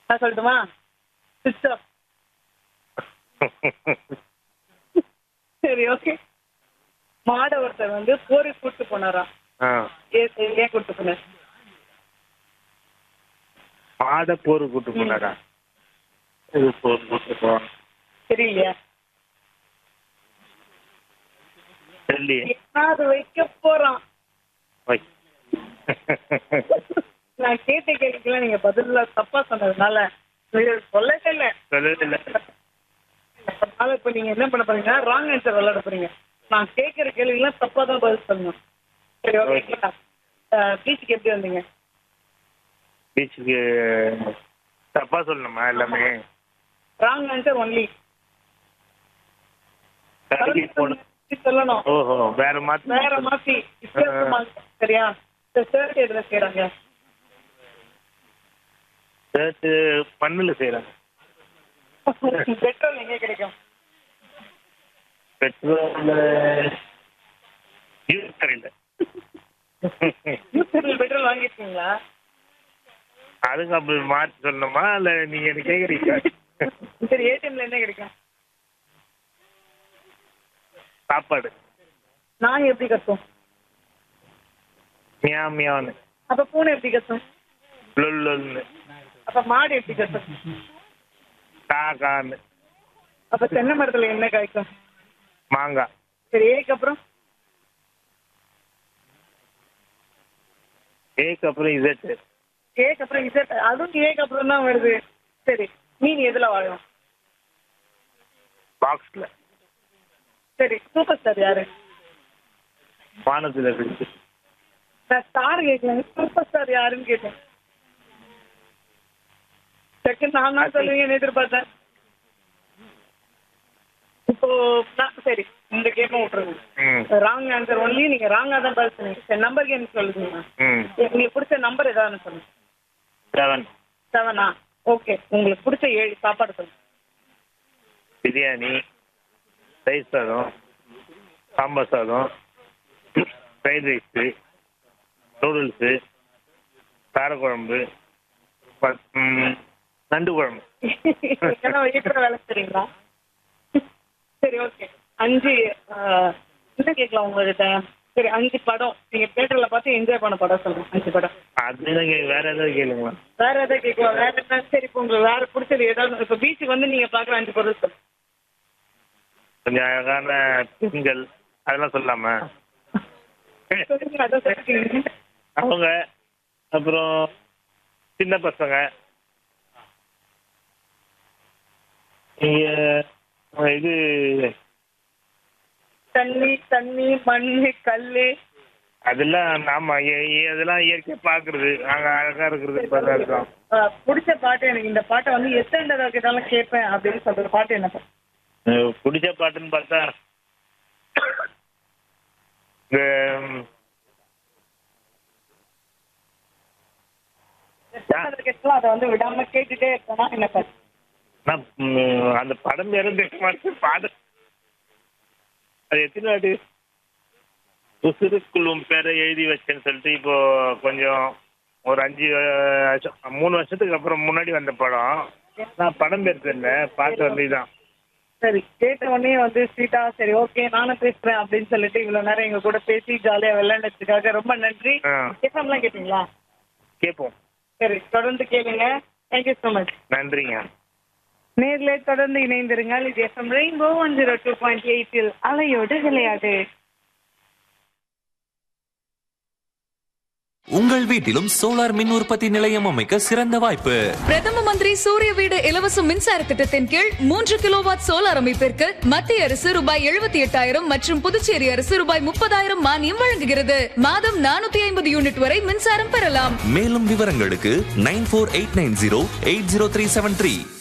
நான் சொல்லட்டுமா சுவிட்ச் ஆஃப் சரி ஓகே மாடை ஒருத்தர் வந்து போரி கூட்டு போனாராம் ஆ ஏ- ஏன் கூட்டு போனார் மாட போர் கூட்டு போனாரா இது போர் கூட்டு போவாங்க தெரியலையா தெரியலையே அது வைக்க போறான் வை. நான் கேட்ட கேள்விக்கெல்லாம் நீங்க பதில தப்பா சொன்னதுனால இது சொல்லவே இல்லை சொல்லவே இல்லை அதனால இப்ப நீங்க என்ன பண்ண போறீங்க ராங் ஆன்சர் விளையாட போறீங்க நான் கேட்கிற கேள்விக்கெல்லாம் தப்பா தான் பதில் சொல்லணும் சரி ஓகேங்களா பீச்சுக்கு எப்படி வந்தீங்க பீச்சுக்கு தப்பா சொல்லணுமா எல்லாமே ராங் ஆன்சர் ஒன்லி கடைக்கு போகணும் சொல்லணும் ஓஹோ வேற மாத்தி வேற மாத்தி வித்தியாசமா சரியா சர்ச் எதுல செய்யறாங்க சேர்த்து மண்ணுல செய்யறாங்க பெட்ரோல் எங்க கிடைக்கும் பெட்ரோல் யூஸ் கரையில் பெட்ரோல் வாங்கிருக்கீங்களா அதுக்கு அப்படி மாற்றி சொல்லணுமா இல்ல நீங்க என்ன கேக்குறீங்க சரி ஏடிஎம்ல என்ன கிடைக்கும் சாப்பாடு நாய் எப்படி கத்தும் மியா மியான்னு அப்ப பூனை எப்படி கத்தும் லொல் லொல்னு அப்ப மாடு எப்படி கத்தும் கா கான்னு அப்ப தென்னை மரத்துல என்ன காய்க்கும் மாங்காய் சரி ஏக்கு அப்புறம் ஏக்கு அப்புறம் இசட்டு ஏக்கு அப்புறம் இசட் அதுவும் ஏக்கு அப்புறம் தான் வருது சரி மீன் எதுல வாழும் பாக்ஸ்ல சரி சூப்பர் ஸ்டார் யாரு வானத்துல இருக்கு நான் ஸ்டார் கேட்கல சூப்பர் ஸ்டார் யாருன்னு கேட்டேன் செகண்ட் நான் தான் சொல்லுவீங்கன்னு எதிர்பார்த்தேன் இப்போ நான் சரி இந்த கேமை விட்டுருங்க ம் ராங் ஆன்சர் ஒன்லி நீங்க ராங்கா தான் பதில் சொன்னீங்க சரி நம்பர் கேம் சொல்லுங்க ம் உங்களுக்கு பிடிச்ச நம்பர் ஏதாவது சொல்லுங்க செவன் செவனா ஓகே உங்களுக்கு பிடிச்ச ஏழு சாப்பாடு சொல்லுங்க பிரியாணி தயிர் சாதம் சாம்பார் சாதம் ஃப்ரைட் ரைஸு நூடுல்ஸு காரக்குழம்பு ப- ம், நண்டு குழம்பு ஏன்னா வெளியே வேலை செய்றீங்களா சரி ஓகே அஞ்சு ஆஹ், என்ன கேட்கலாம் உங்ககிட்ட சரி அஞ்சு படம் நீங்க தியேட்டர்ல பார்த்து என்ஜாய் பண்ண படம் சொல்லுங்க அஞ்சு படம் அதுதான் கே வேற ஏதாவது கேளுங்களா வேற எதாவது கேட்கலாம் வேற என்ன சரி இப்போ உங்களுக்கு வேற பிடிச்சது ஏதாவது இப்போ பீச்சுக்கு வந்து நீங்க பாக்குற அஞ்சு பொருள் சொல்லுங்க கொஞ்சம் அழகான பெண்கள் அதெல்லாம் சொல்லாமா சொல்லுங்க அதான் சொல்லிட்டீங்க அவங்க அப்புறம் சின்ன பசங்க இங்க அஹ், இது தண்ணி தண்ணி மண்ணு கல்லு அதெல்லாம் நாம இய- இய- அதெல்லாம் இயற்கையா பாக்குறது அங்க அழகா இருக்கிறது பார்த்தா இருக்கோம் ஆஹ், பிடிச்ச பாட்டு எனக்கு இந்த பாட்டை வந்து எத்தனை தடவை கேட்டாலும் கேட்பேன் அப்படின்னு சொல்ற பாட்டு என்ன பாட்டு? அஹ், பிடிச்ச பாட்டுன்னு பார்த்தா இந்த ம், எத்தனை தடவை கேட்டாலும் அதை வந்து விடாம கேட்டுட்டே இருக்கேன்னா என்ன பாட்டு நான், ம், அந்த படம் பேரும் தெரிய மாட்டேன் பாடு அது எத்தனை வாட்டி உசுருக்குள்ளும் பேரை எழுதி வச்சேன்னு சொல்லிட்டு இப்போ கொஞ்சம் ஒரு அஞ்சு அஹ், வருஷம் மூணு வருஷத்துக்கு அப்புறம் முன்னாடி வந்த படம் நான் படம் பேர் தெரியல பாட்டு வந்து இதான் சரி கேட்ட உடனே வந்து ஸ்வீட்டா சரி ஓகே நானும் பேசுறேன் அப்படின்னு சொல்லிட்டு இவ்வளவு நேரம் எங்க கூட பேசி ஜாலியா விளையாண்டதுக்காக ரொம்ப நன்றி ஆ. கேட்காமலாம் கேட்டீங்களா கேட்போம் சரி தொடர்ந்து கேளுங்க தேங்க்யூ ஸோ மச் நன்றிங்க நேர்ல தொடர்ந்து இணைந்திருங்கள் இது FM rainbow one zero two point எயிட்டில் அலையோடு விளையாடு உங்கள் வீட்டிலும் சோலார் மின் உற்பத்தி நிலையம் அமைக்க சிறந்த வாய்ப்பு பிரதம மந்திரி சூரிய வீடு இலவச மின்சார திட்டத்தின் கீழ் மூன்று கிலோவாட் சோலார் அமைப்பிற்கு மத்திய அரசு ரூபாய் எழுபத்தி எட்டாயிரம் மற்றும் புதுச்சேரி அரசு ரூபாய் முப்பதாயிரம் மானியம் வழங்குகிறது மாதம் நானூத்தி ஐம்பது யூனிட் வரை மின்சாரம் பெறலாம் மேலும் விவரங்களுக்கு nine four eight nine zero eight zero three seven three